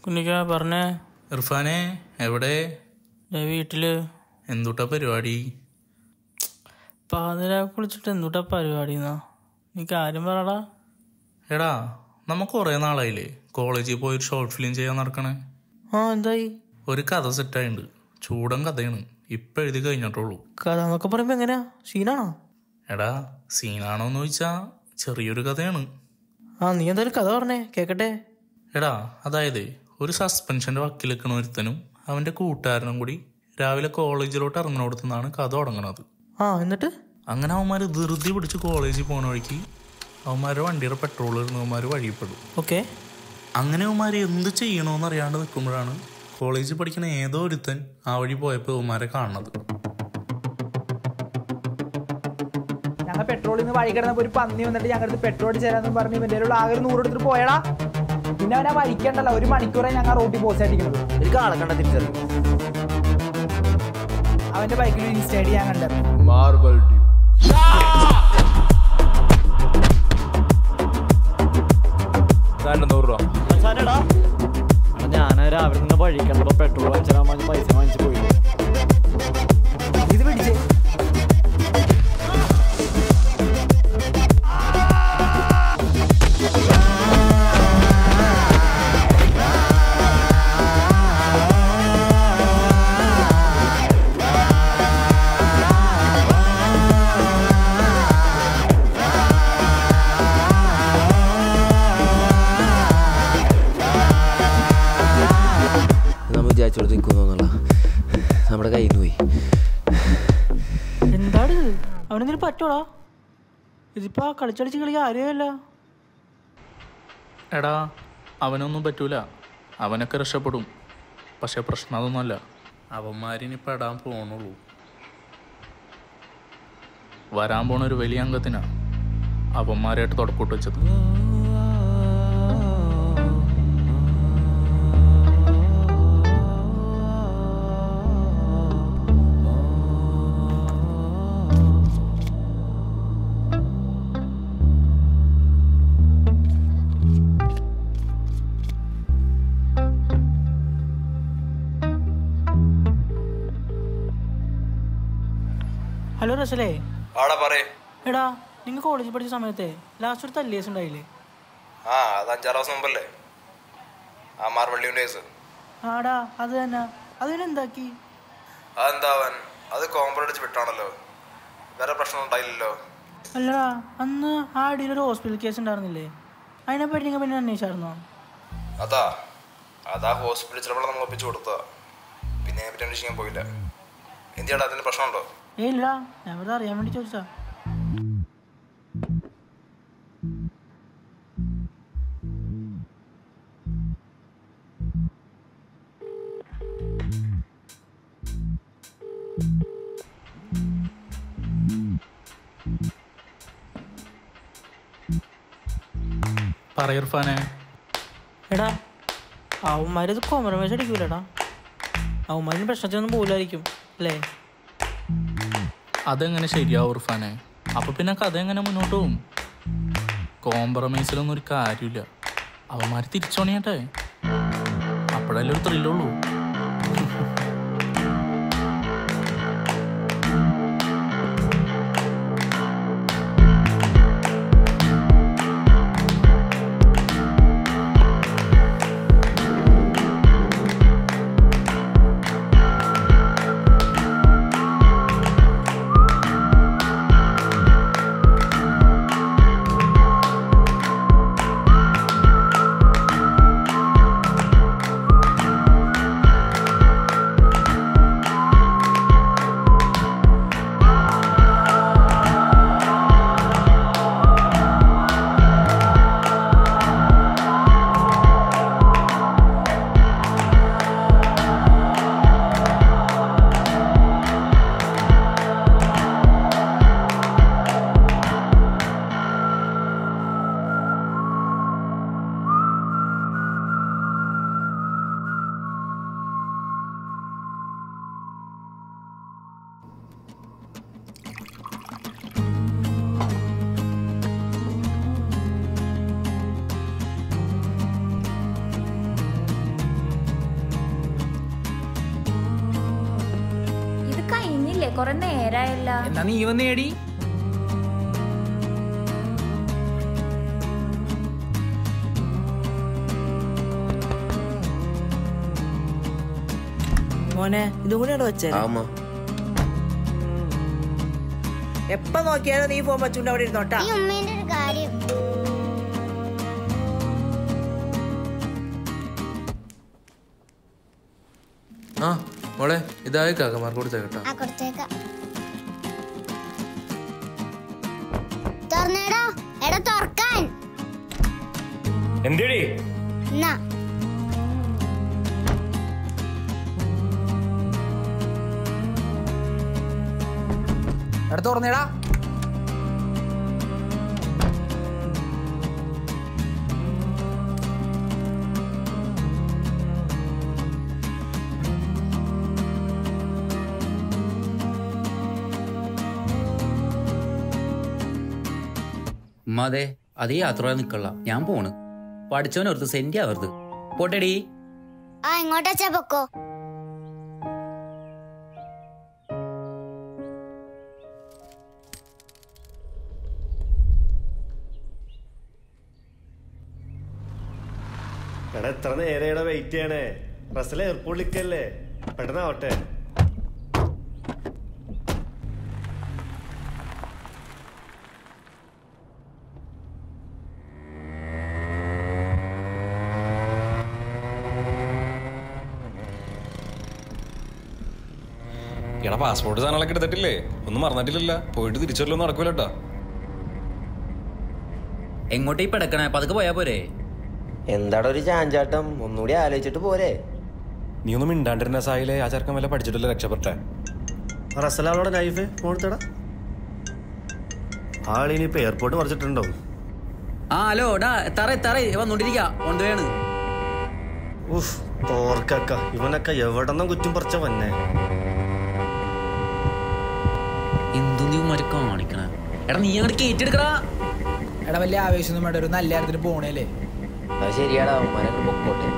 കുഞ്ഞിക്ക പറഞ്ഞേ ഇർഫാനെ എവിടെ ദേ വീട്ടില് എന്തുട്ടാ പരിപാടി പാതിരാ കുളിച്ചിട്ട് എന്തുട്ടാ പരിപാടി എന്നാ നീ കാര്യം പറടാ എടാ നമുക്ക് കുറേ നാളായില്ലേ കോളേജിൽ പോയി ഒരു ഷോർട്ട് ഫിലിം ചെയ്യാൻ നടക്കണേ ആ എന്തായി ഒരു കഥ സെറ്റായിട്ടുണ്ട് ചൂടൻ കഥയാണ് ഇപ്പം എഴുതി കഴിഞ്ഞിട്ടുള്ളൂ കഥ എന്നൊക്കെ പറയുമ്പോ എങ്ങനെയാ സീനാണോ എടാ സീനാണോന്ന് ചോദിച്ചാ ചെറിയൊരു കഥയാണ് ആ നീ എന്തായാലും കഥ പറഞ്ഞേ കേക്കട്ടെ എടാ അതായത് ഒരു സസ്പെൻഷന്റെ വക്കിൽ നിൽക്കണ ഒരുത്തനും അവന്റെ കൂട്ടുകാരനും കൂടി രാവിലെ കോളേജിലോട്ട് ഇറങ്ങുന്നിടത്തുനിന്നാണ് കഥ തുടങ്ങണത് ആ എന്നിട്ട് അങ്ങനെ അവന്മാർ ധൃതി പിടിച്ച് കോളേജിൽ പോണ വഴിക്ക് അവന്മാരുടെ വണ്ടിയുടെ പെട്രോൾ ഇരുന്നവന്മാർ വഴിയപ്പെടും ഓക്കെ അങ്ങനെ അവന്മാർ എന്ത് ചെയ്യണമെന്ന് അറിയാണ്ട് നിൽക്കുമ്പോഴാണ് കോളേജിൽ പഠിക്കുന്ന ഏതോ ഒരുത്തൻ ആ വഴി പോയപ്പോൾ അവന്മാരെ കാണുന്നത് ഞങ്ങൾ പെട്രോളിൽ നിന്ന് വഴി കിടന്നപ്പോ ഒരു പന്നി വന്നിട്ട് ഞങ്ങളുടെ പെട്രോൾ ചേരാന്ന് പറഞ്ഞ് ഇവന്റെ കയ്യിലുള്ള ആകെ ഒരു നൂറ് എടുത്തിട്ട് പോയടാ പിന്നെ അവനെ വഴിക്കണ്ടല്ലോ ഒരു മണിക്കൂറെ ഞങ്ങൾ റോട്ടിൽ പോസ്റ്റ് അടിക്കുന്നത് എനിക്ക് ആളെ കണ്ട തിരിച്ചറിയും അവന്റെ ബൈക്കിൽ ഇൻസ്റ്റൈഡ് ഞാൻ കണ്ടത് മാർബിൾ ഡ്യൂ നൂറ് രൂപ ഞാൻ രാവിലെ നിന്ന് വഴി കണ്ടപ്പോ പെട്രോൾ വാങ്ങിച്ചാൽ പൈസ വാങ്ങിച്ചു പോയി ഇത് പിടിച്ച് നമ്മൾ വിചാരിച്ചോട് നിൽക്കുന്നോന്നുള്ള നമ്മുടെ കയ്യിൽ നിന്ന് പോയി എന്താണ് ഇത് അവനെന്തിനും പറ്റോടാ ഇതിപ്പോ കളിച്ചടിച്ച് കളി കാര്യമല്ല എടാ അവനൊന്നും പറ്റൂല അവനൊക്കെ രക്ഷപ്പെടും പക്ഷെ പ്രശ്നം അതൊന്നുമല്ല അവന്മാരിനി പെടാൻ പോണുള്ളൂ വരാൻ പോണ ഒരു വലിയ അംഗത്തിനാ അവന്മാരായിട്ട് തുടക്കൂട്ട് വെച്ചത് ഹലോ റസലേ ആടാ പറയേ എടാ നിങ്ങൾ കോളേജിൽ പഠിച്ച സമയത്തെ ലാസ്റ്റ് ഒരു തല്ലിയേസ് ഉണ്ടായില്ലേ ആ അത് അഞ്ചാറ് ദിവസം മുമ്പല്ലേ ആ മാർവള്ളിയുടെ കേസ് ആടാ അത് തന്നെ അതിനെ എന്താക്കി അതെന്താവൻ അത് കോമ്പർ അടിച്ച് വിട്ടാണല്ലോ വേറെ പ്രശ്നം ഉണ്ടായില്ലല്ലോ അല്ലടാ അന്ന് ആ അടിയിൽ ഒരു ഹോസ്പിറ്റൽ കേസ് ഉണ്ടായിരുന്നില്ലേ അതിനെപ്പറ്റി നിങ്ങൾ പിന്നെ അന്വേഷിച്ചായിരുന്നോ അതാ അതാ ഹോസ്പിറ്റലിൽ ചിലപ്പോൾ നമ്മൾ ഒപ്പിച്ചു കൊടുത്തതാ പിന്നെ അതിനെ പറ്റി അന്വേഷിക്കാൻ പോയില്ല എന്തിയാടാ അതിന് പ്രശ്നമുണ്ടോ ഏയ് ഇല്ലടാ ഞാൻ വെറുതെ അറിയാൻ വേണ്ടി ചോദിച്ചാ പറയർഫാനെ എടാ അവന്മാരിത് കോംപ്രമൈസ് അടിക്കൂലടാ അവന്മാരിന് പ്രശ്നത്തിനൊന്നും പോലായിരിക്കും അല്ലേ അതെങ്ങനെ ശരിയാവും ഇർഫാനെ അപ്പൊ പിന്നെ കഥ എങ്ങനെ മുന്നോട്ട് പോകും കോംപ്രമൈസിലൊന്നും ഒരു കാര്യമില്ല അവന്മാര് തിരിച്ചോണിയട്ടെ അപ്പോഴല്ലേ ഒരു ത്രില്ലുള്ളൂ കൊറേ നേരായല്ല എന്നാ നീ വന്ന് നേടി മോനെ ഇതും കൂടെ അവിടെ വെച്ചേ ആമ്മ എപ്പ നോക്കിയാലും നീ ഫോൺ വച്ചുകൊണ്ട് അവിടെ ഇരുന്നോട്ടാ ഈ ഉമ്മേന്റെ ഒരു കാര്യം ആ മോളെ ഇതായി കാക്കമാർക്ക് കൊടുത്തേക്കട്ടാ ആ കൊടുത്തേക്കാം തുറന്നേടാ എടാ തുറക്കാൻ എന്തേടി എന്നാ എടാ തുറന്നേടാ ഉമ്മ അതെ അതേ യാത്ര നിക്കള്ള ഞാൻ പോണ് പഠിച്ചവനോർത്ത് സെന്റ് ആവരുത് പോട്ടെടി ആ ഇങ്ങോട്ടാ പൊക്കോ എടാ എത്ര നേരെയാണ് വെയിറ്റ് ചെയ്യണേ റസൽ എയർപോർട്ടിലേക്കല്ലേ പെട്ടെന്നാവട്ടെ എടാ പാസ്പോർട്ട് സാധനങ്ങളൊക്കെ എടുത്തിട്ടില്ലേ ഒന്നും മറന്നിട്ടില്ലല്ല പോയിട്ട് തിരിച്ചല്ലോ നടക്കൂലട്ടാ എങ്ങോട്ടേ ഈ പെടക്കണേ പതുക്കെ പോയാ പോരെ എന്താടാ ഒരു ചാഞ്ചാട്ടം ഒന്നുകൂടി ആലോചിച്ചിട്ട് പോരെ നീ ഒന്നും മിണ്ടാണ്ടിരുന്ന സായിലെ ആ ചെറുക്കൻ വല്ല പഠിച്ചിട്ടില്ല രക്ഷപ്പെട്ടെ റസൽ അവളോടെ നൈഫ് മോളത്തടാ ആളിനിപ്പോ എയർപോർട്ട് മറിച്ചിട്ടുണ്ടാവും ആ ഹലോ ഡാ എത്താറ എത്താറ വന്നോണ്ടിരിക്ക കൊണ്ടുപോയാണ് ഉഫ് തോർക്കക്ക ഇവനൊക്കെ എവിടെന്നും കുറ്റം പറിച്ച വന്നെ എന്തു നീ ഉമ്മാര് കാണിക്കണ എടാ നീ അങ്ങോട്ട് കേറ്റെടുക്കടാ എടാ വലിയ ആവേശമൊന്നും വേണ്ട ഒരു നല്ല കാര്യത്തിന് പോണേലേ അത് ശരിയാടാ ഉമ്മാനൊക്കെ പൊക്കോട്ടെ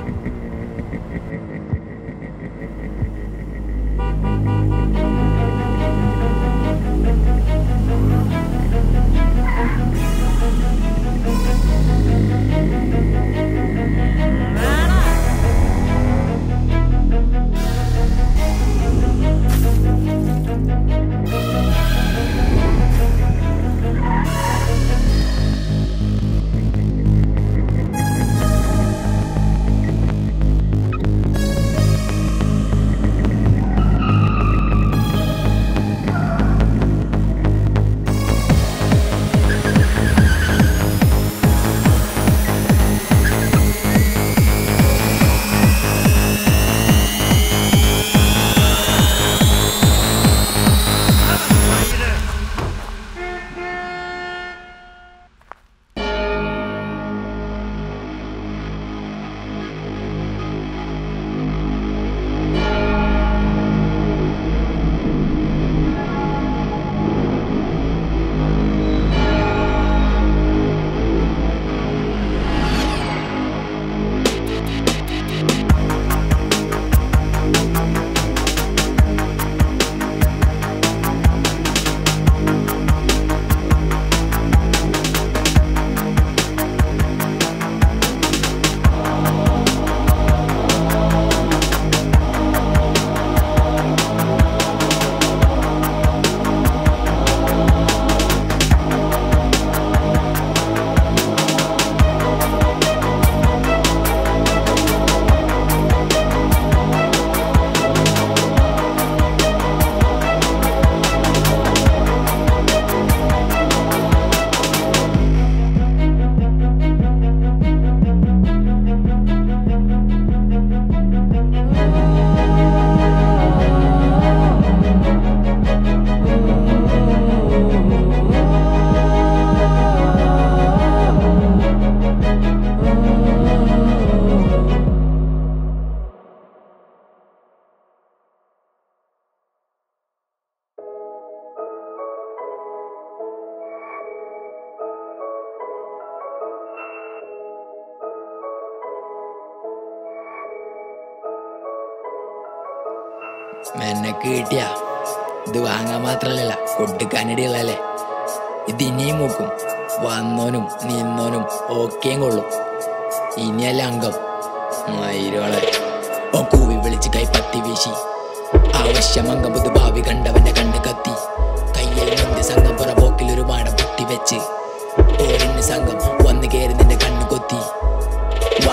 എന്നെ കിട്ടിയ ഇത് വാങ്ങാൻ മാത്രല്ല കൊടുക്കാനിടയുള്ളല്ലേ ഇത് ഇനിയും മൂക്കും വന്നോനും നിന്നോനും ഓക്കേം കൊള്ളും ഇനിയല്ല അംഗം മയിരോളെ ഓ കൂവി വിളിച്ച് കൈപ്പത്തി വീശി ആവശ്യമംഗം പുതു ഭാവി കണ്ടവന്റെ കണ്ണ് കത്തി കയ്യിൽ മുന്തി സംഘം പുറപോക്കിൽ ഒരു പാടം പൊട്ടി വെച്ച് ഓടിന് സംഘം വന്ന് കയറി നിന്റെ കണ്ണ് കൊത്തി വാ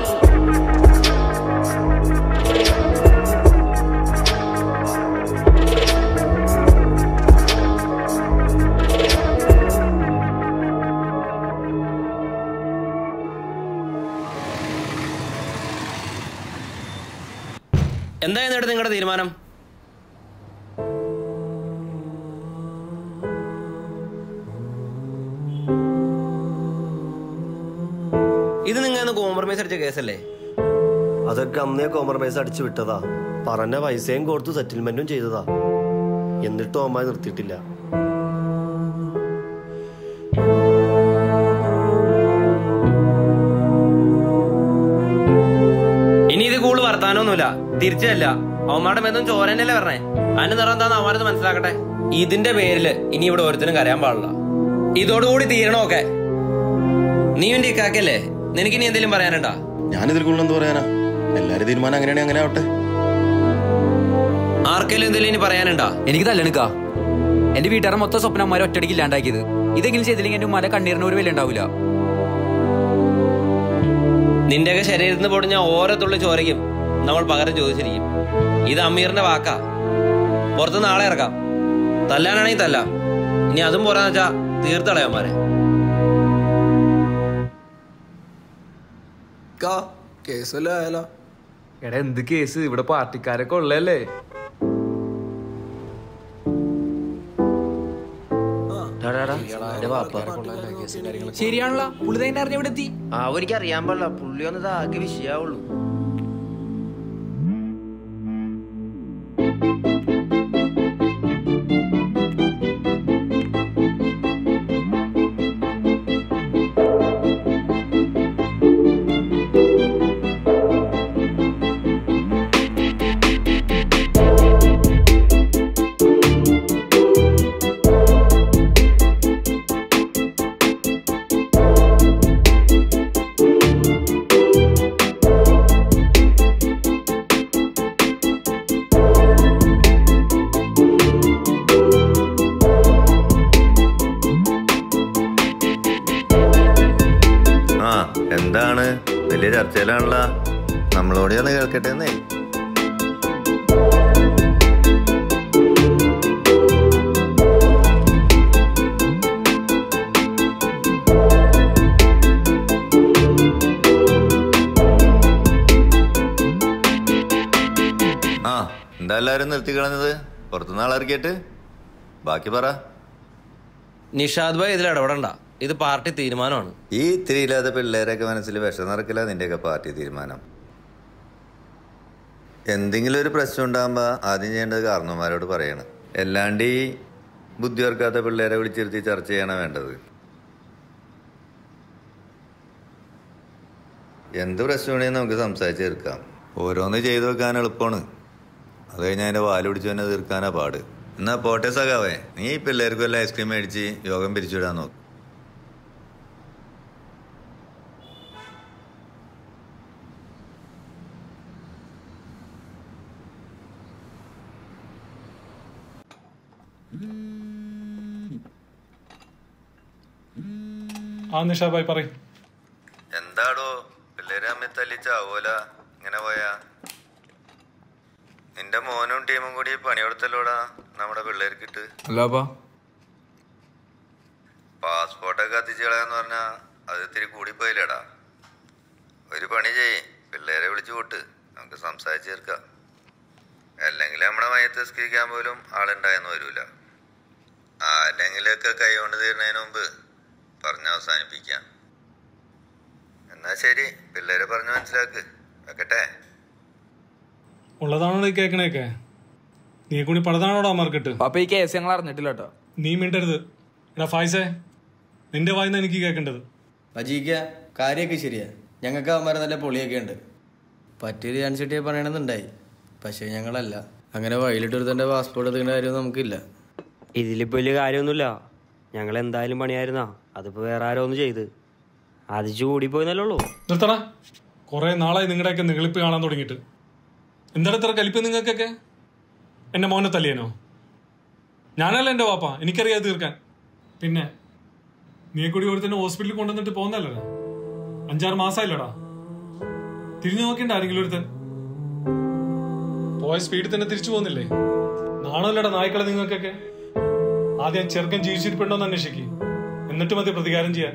എന്തായിരുന്നു ഇവിടെ നിങ്ങളുടെ തീരുമാനം ഇത് നിങ്ങൾ കോംപ്രമൈസ് അടിച്ച കേസല്ലേ അതൊക്കെ അന്നേ കോംപ്രമൈസ് അടിച്ചു വിട്ടതാ പറഞ്ഞ പൈസയും കൊടുത്തു സെറ്റിൽമെന്റും ചെയ്തതാ എന്നിട്ടും അമ്മായി നിർത്തിയിട്ടില്ല ഇനി ഇത് കൂടുതൽ വർത്താനൊന്നുമില്ല തിരിച്ചല്ല അവന്മാരുടെ ബന്ധം ചോരനല്ലേ പറഞ്ഞേ അതിന്റെ നിറം എന്താന്ന് അവന്മാരത് മനസ്സിലാക്കട്ടെ ഇതിന്റെ പേരില് ഇനി ഇവിടെ ഒരുത്തരും കരയാൻ പാടില്ല ഇതോടുകൂടി തീരണമൊക്കെ നീ എന്റെ ഇക്കാക്കല്ലേ നിനക്ക് ഇനി എന്തെങ്കിലും പറയാനുണ്ടാ ഞാനിതിൽ കൂടുതൽ എന്ത് പറയാനാ എല്ലാരും തീരുമാനം അങ്ങനെയാണെങ്കിൽ അങ്ങനെ ആവട്ടെ ആർക്കെങ്കിലും എന്തെങ്കിലും ഇനി പറയാനുണ്ടാ എനിക്ക് തല്ലെടുക്ക എന്റെ വീട്ടുകാരെ മൊത്തം സ്വപ്നന്മാരെ ഒറ്റടിക്ക് ഇല്ലാണ്ടാക്കിയത് ഇതെങ്കിലും ചെയ്തില്ലെങ്കിൽ എന്റെ ഉമ്മാരെ കണ്ണീരിന് ഒരു വില ഉണ്ടാവില്ല നിന്റെയൊക്കെ ശരീരത്തിൽ നിന്ന് പൊടിഞ്ഞ ഓരോ തുള്ളി ചോരയ്ക്കും നമ്മൾ പകരം ചോദിച്ചിരിക്കും ഇത് അമീറിന്റെ വാക്കാ പുറത്ത് നാളെ ഇറക്കാം തല്ലാനാണെങ്കിൽ തല്ലാം ഇനി അതും പോരാന്ന് വെച്ചാ തീർത്തളയന്മാരെ കേസ് വല്ലതും ആയാലോ എടാ എന്ത് കേസ് ഇവിടെ പാർട്ടിക്കാരൊക്കെ ഉള്ളല്ലേ ശരിയാണല്ലോ പുള്ളി തന്നെ അറിഞ്ഞ ഇവിടെ എത്തി ആ ഒരിക്കൽ അറിയാൻ പാടില്ല പുള്ളി വന്നത് ആകെ വിഷയാവുള്ളൂ ആ എന്താണ് വലിയ ചർച്ചയിലാണല്ലോ നമ്മളോട് ഒന്ന് കേൾക്കട്ടെ എന്നേ ആ എന്താ എല്ലാരും നിർത്തി കളഞ്ഞത് പുറത്തുനിന്ന് ആളിറക്കിയിട്ട് ബാക്കി പറ നിഷാദ് ഭായ് ഇതിൽ ഇടപെടണ്ട ഇത് പാർട്ടി തീരുമാനമാണ് ഈ ഇത്തിരി ഇല്ലാത്ത പിള്ളേരൊക്കെ മനസ്സിൽ വിഷം നിറക്കില്ല നിന്റെയൊക്കെ പാർട്ടി തീരുമാനം എന്തെങ്കിലും ഒരു പ്രശ്നം ഉണ്ടാകുമ്പോൾ ആദ്യം ചെയ്യേണ്ടത് കാരണവന്മാരോട് പറയണം അല്ലാണ്ട് ഈ ബുദ്ധി ഓർക്കാത്ത പിള്ളേരെ വിളിച്ചിരുത്തി ചർച്ച ചെയ്യണം വേണ്ടത് എന്ത് പ്രശ്നമാണെങ്കിലും നമുക്ക് സംസാരിച്ച് തീർക്കാം ഓരോന്ന് ചെയ്തു വെക്കാൻ എളുപ്പമാണ് അത് കഴിഞ്ഞ് അതിന്റെ വാല് പിടിച്ചു തന്നെ തീർക്കാനാ പാട് എന്നാ പോട്ടെ സഖാവേ നീ ഈ പിള്ളേർക്ക് വല്ല ഐസ്ക്രീം മേടിച്ച് യോഗം പിരിച്ചുവിടാൻ നോക്ക് ആ നിഷാബായി പറയും എന്താടോ പിള്ളേരെ അമ്മ തല്ലിച്ചാവോല ഇങ്ങനെ പോയാ നിന്റെ മോനും ടീമും കൂടി പണി കൊടുത്തല്ലോടാ നമ്മുടെ പിള്ളേർക്കിട്ട് അല്ലാപ്പാ പാസ്പോർട്ടൊക്കെ കത്തിച്ച് കളയാന്ന് പറഞ്ഞാ അത് ഇത്തിരി കൂടിപ്പോയില്ലേടാ ഒരു പണി ചെയ്യ് പിള്ളേരെ വിളിച്ചു കൂട്ട് നമുക്ക് സംസാരിച്ച് തീർക്കാം അല്ലെങ്കിൽ നമ്മുടെ മയത്ത് സ്കിക്കാൻ പോലും ആളുണ്ടായെന്ന് വരൂല ആരെങ്കിലൊക്കെ കൈ കൊണ്ട് തീരുന്നതിന് മുമ്പ് പറഞ്ഞ് അവസാനിപ്പിക്കാം എന്നാ ശരി പിള്ളേരെ പറഞ്ഞു മനസ്സിലാക്ക് വെക്കട്ടെ ഉള്ളതാണോ ഈ കേക്കണേക്കെ നീ കൂടി പടതാണോടാ മാർക്കറ്റ് അപ്പൊ ഈ കേസ് ഞങ്ങൾ അറിഞ്ഞിട്ടില്ല കേട്ടോ നീ മിണ്ടരുത് എടാ ഫായ്സേ നിന്റെ വായിന്ന് എനിക്ക് കേൾക്കേണ്ടത് അജീക്ക കാര്യമൊക്കെ ശരിയാ ഞങ്ങൾക്ക് അവന്മാരെ നല്ല പൊളിയൊക്കെ ഉണ്ട് പറ്റിയൊരു ചാൻസ് കിട്ടിയ പറയണമെന്നുണ്ടായി പക്ഷേ ഞങ്ങളല്ല അങ്ങനെ വഴിയിലിട്ട് ഒരുത്തൻ്റെ പാസ്പോർട്ട് എടുക്കേണ്ട കാര്യം നമുക്കില്ല ഇതിലിപ്പോൾ വലിയ കാര്യമൊന്നുമില്ല ഞങ്ങൾ എന്തായാലും പണിയായിരുന്നാ അതിപ്പോൾ വേറെ ആരോ ഒന്ന് ചെയ്ത് അത് ചൂടിപ്പോയെന്നല്ലേ ഉള്ളൂ നിർത്തണ കുറെ നാളായി നിങ്ങളുടെയൊക്കെ നിങ്ങളിപ്പ് കാണാൻ തുടങ്ങിയിട്ട് എന്താണ് ഇത്ര കലിപ്പ് നിങ്ങൾക്കൊക്കെ എന്റെ മോനെ തല്ലിയനോ ഞാനല്ല എന്റെ വാപ്പ എനിക്കറിയാതെ തീർക്കാൻ പിന്നെ നീ കൂടി ഒരു തന്നെ ഹോസ്പിറ്റലിൽ കൊണ്ടുവന്നിട്ട് പോകുന്നല്ലടാ അഞ്ചാറ് മാസമായില്ലടാ തിരിഞ്ഞു നോക്കണ്ട ആരെങ്കിലും ഒരുത്തൻ പോയ സ്പീഡിൽ തന്നെ തിരിച്ചു പോകുന്നില്ലേ നാണല്ലടാ നായ്ക്കളെ നിങ്ങൾക്കൊക്കെ ആദ്യം ചെറുക്കൻ ജീവിച്ചിരിപ്പുണ്ടോ എന്ന് അന്വേഷിക്കും എന്നിട്ട് മതി പ്രതികാരം ചെയ്യാൻ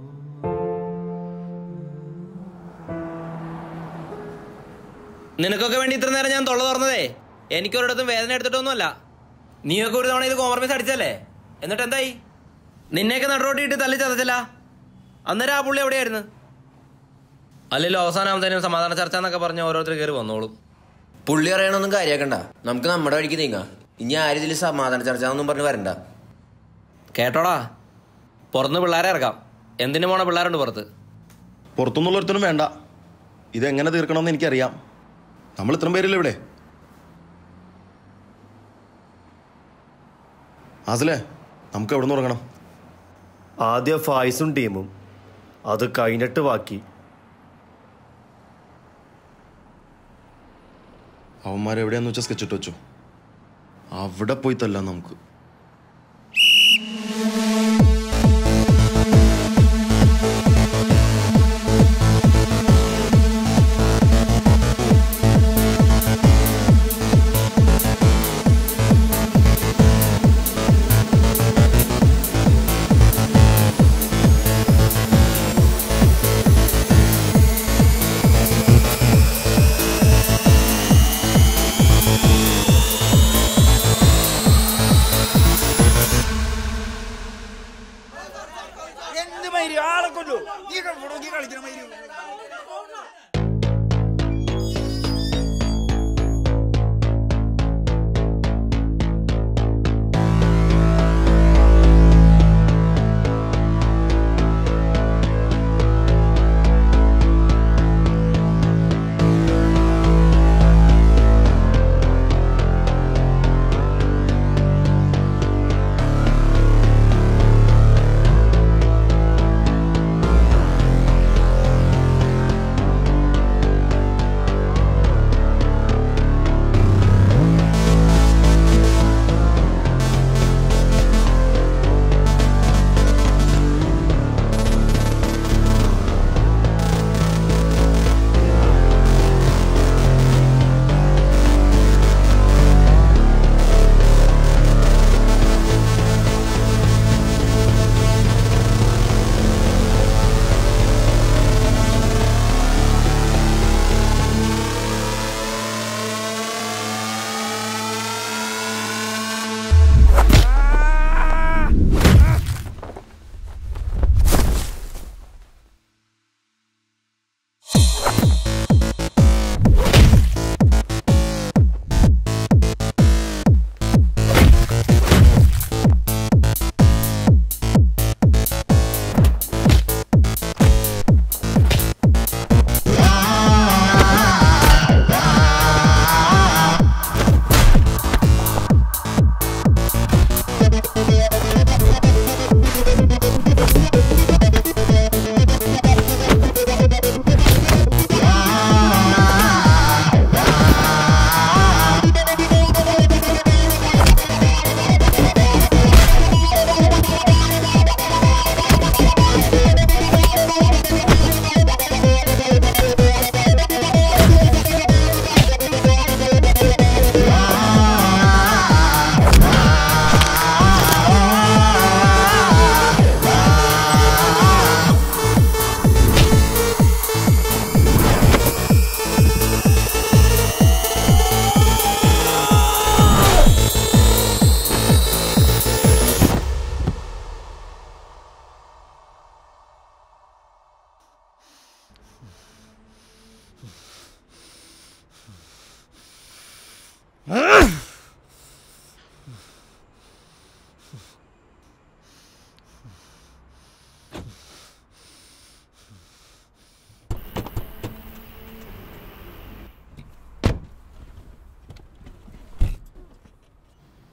നിനക്കൊക്കെ വേണ്ടി ഇത്ര നേരം ഞാൻ തൊള്ള തുറന്നതേ എനിക്കൊരിടത്തും വേദന എടുത്തിട്ടൊന്നുമല്ല നീയൊക്കെ ഒരു തവണ ഇത് കോംപ്രമൈസ് അടിച്ചല്ലേ എന്നിട്ട് എന്തായി നിന്നെയൊക്കെ നടുറോട്ടി ഇട്ട് തല്ലി ചതച്ചല്ല അന്നേരം ആ പുള്ളി എവിടെയായിരുന്നു അല്ലല്ലോ അവസാനമാകുന്നതിനും സമാധാന ചർച്ച എന്നൊക്കെ പറഞ്ഞ് ഓരോരുത്തർ കയറി വന്നോളും പുള്ളി അറിയണമൊന്നും കാര്യാക്കണ്ട നമുക്ക് നമ്മുടെ വഴിക്ക് നീങ്ങാം ഇനി ആരും ഇതിൽ സമാധാന ചർച്ച എന്നൊന്നും പറഞ്ഞ് വരണ്ട കേട്ടോടാ പുറത്തുനിന്ന് പിള്ളേരെ ഇറക്കാം എന്തിനു പോണ പിള്ളേരുണ്ട് പുറത്ത് പുറത്തുനിന്നുള്ള ഒരുത്തനും വേണ്ട ഇതെങ്ങനെ തീർക്കണമെന്ന് എനിക്കറിയാം നമ്മൾ ഇത്രയും പേരില്ല ഇവിടെ ആസിലേ നമുക്ക് എവിടെ നിന്ന് തുടങ്ങണം ആദ്യം ഫായ്സും ടീമും അത് കഴിഞ്ഞിട്ട് ബാക്കി അവന്മാരെവിടെയാന്ന് വെച്ചാൽ സ്കെച്ച് ഇട്ട് വെച്ചു അവിടെ പോയി തല്ലാം നമുക്ക് എന്ത് മൈരി ആളെ കൊല്ലു നീ കളിക്കണ കളിക്കണ മൈരി ആ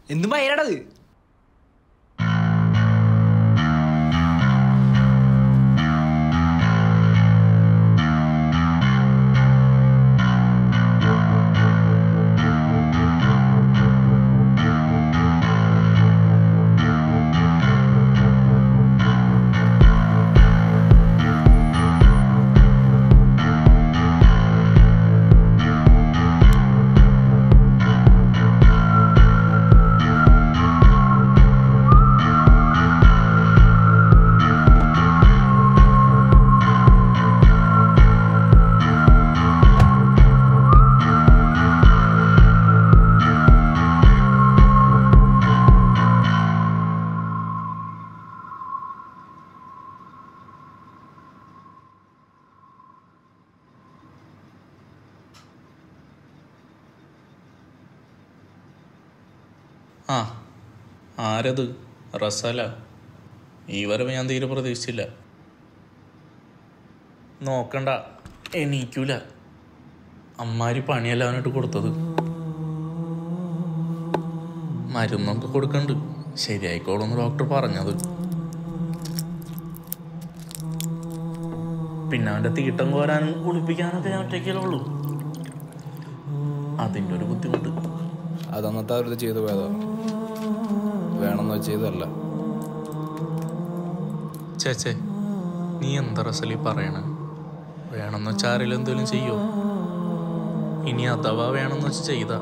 എന്തും പയ്യനടത് ആ ആരത് റസല ഈ വരവ് ഞാൻ തീരെ പ്രതീക്ഷിച്ചില്ല നോക്കണ്ട എണീക്കൂല അമ്മാരി പണിയല്ല അവനിട്ട് കൊടുത്തത് മരുന്നൊക്കെ കൊടുക്കണ്ട് ശരിയായിക്കോളൂന്ന് ഡോക്ടർ പറഞ്ഞത് പിന്നെ അവന്റെ തീട്ടം കോരാനും കുളിപ്പിക്കാനൊക്കെ ഞാൻ ഒറ്റയ്ക്കല്ലേ ഉള്ളൂ അതിൻ്റെ ഒരു ബുദ്ധിമുട്ട് അതന്നത്തെ അവരത് ചെയ്തു പോയതാ വേണമെന്ന് വെച്ച് ചെയ്തല്ല ചേച്ചേ നീ എന്താ റസലി പറയണ വേണമെന്ന് വെച്ചാൽ ആരെങ്കിലും എന്തെങ്കിലും ചെയ്യോ ഇനി അഥവാ വേണമെന്ന് വെച്ച് ചെയ്താ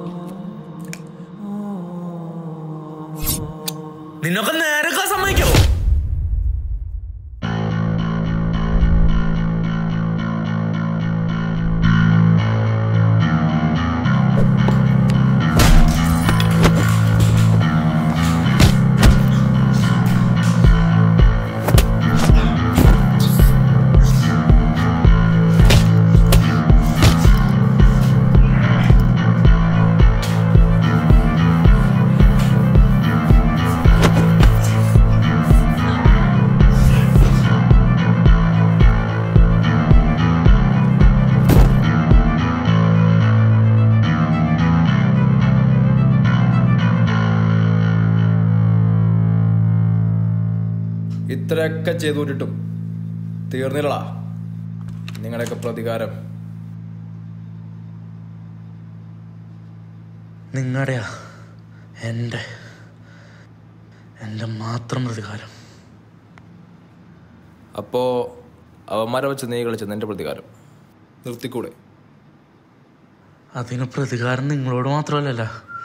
നിന്നൊക്കെ നേരെ സമ്മതിക്കോ ഇത്രയൊക്കെ ചെയ്തു വിട്ടിട്ടും തീർന്നില്ലടാ നിങ്ങളുടെയൊക്കെ പ്രതികാരം നിങ്ങളുടെയാ എൻ്റെ എൻ്റെ മാത്രം പ്രതികാരം അപ്പോ അവന്മാരെ വെച്ച് നീ കളിച്ചത് നിന്റെ പ്രതികാരം നിർത്തിക്കൂടെ അതിന് പ്രതികാരം നിങ്ങളോട് മാത്രമല്ലല്ല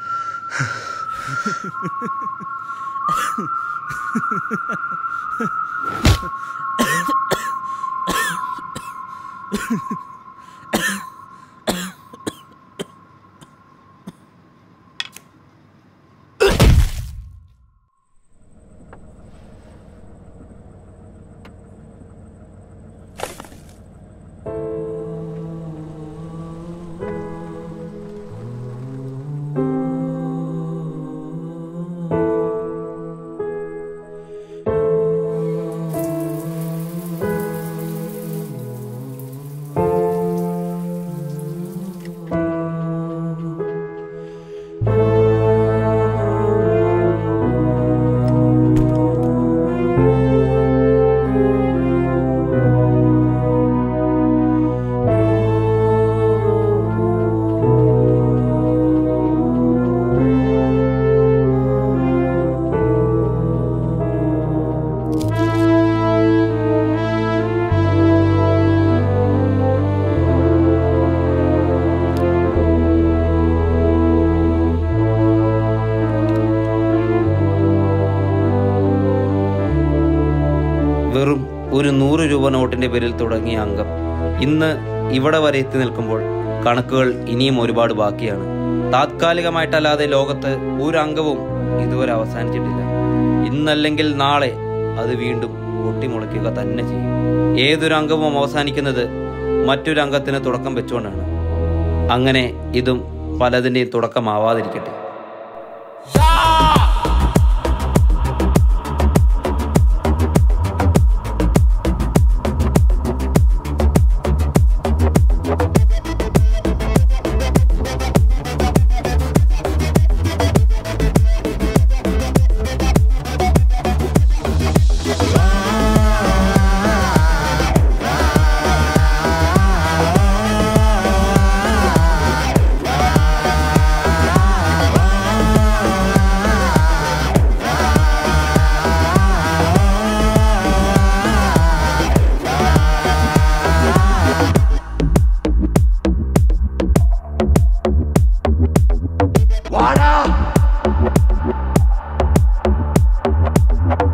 വെറും ഒരു നൂറ് രൂപ നോട്ടിന്റെ പേരിൽ തുടങ്ങിയ അംഗം ഇന്ന് ഇവിടെ വരെ എത്തി നിൽക്കുമ്പോൾ കണക്കുകൾ ഇനിയും ഒരുപാട് ബാക്കിയാണ് താത്കാലികമായിട്ടല്ലാതെ ലോകത്ത് ഒരു അംഗവും ഇതുവരെ അവസാനിച്ചിട്ടില്ല ഇന്നല്ലെങ്കിൽ നാളെ അത് വീണ്ടും പൊട്ടിമുളയ്ക്കുക തന്നെ ചെയ്യും ഏതൊരു അംഗവും അവസാനിക്കുന്നത് മറ്റൊരു അംഗത്തിന് തുടക്കം വെച്ചുകൊണ്ടാണ് അങ്ങനെ ഇതും പലതിൻ്റെയും തുടക്കമാവാതിരിക്കട്ടെ